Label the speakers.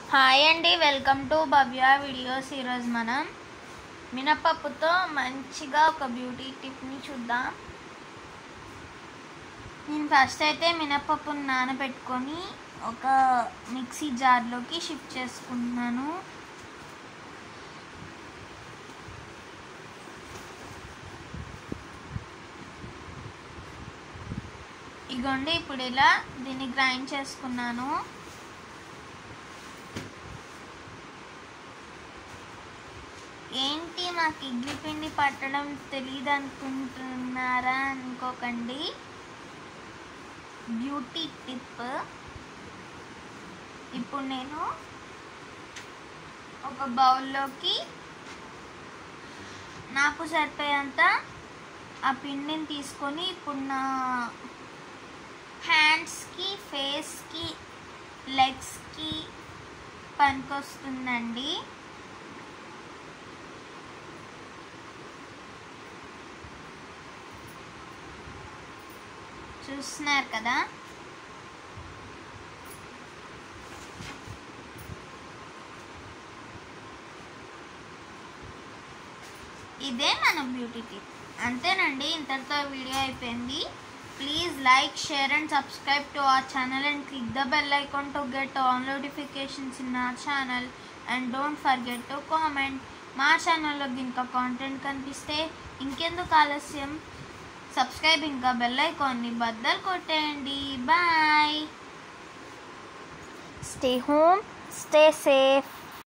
Speaker 1: hi అండి welcome to Bhavya videos ఈరోజు మనం మినపప్పుతో మంచిగా ఒక బ్యూటీ టిప్ని చూద్దాం నేను ఫస్ట్ అయితే మినపప్పును నానబెట్టుకొని ఒక మిక్సీ జార్లోకి షిఫ్ట్ చేసుకుంటున్నాను ఇగోండి ఇప్పుడు ఇలా దీన్ని గ్రైండ్ చేసుకున్నాను ఏంటి మాకు ఇడ్లీ పిండి పట్టడం తెలియదు అనుకుంటున్నారా అనుకోకండి బ్యూటీ టిప్ ఇప్పుడు నేను ఒక బౌల్లోకి నాకు సరిపోయేంత ఆ పిండిని తీసుకొని ఇప్పుడు నా హ్యాండ్స్కి ఫేస్కి లెగ్స్కి పనికొస్తుందండి చూస్తున్నారు కదా ఇదే మన బ్యూటీ టిప్ అంతేనండి ఇంతటితో వీడియో అయిపోయింది please like share and subscribe to our channel and click the bell icon to get all notifications in our channel and don't forget to comment మా ఛానల్లో ఇంకా కాంటెంట్ కనిపిస్తే ఇంకెందుకు ఆలస్యం సబ్స్క్రైబ్ ఇంకా బెల్ ఐకాన్ని బద్దలు కొట్టేయండి bye stay home stay safe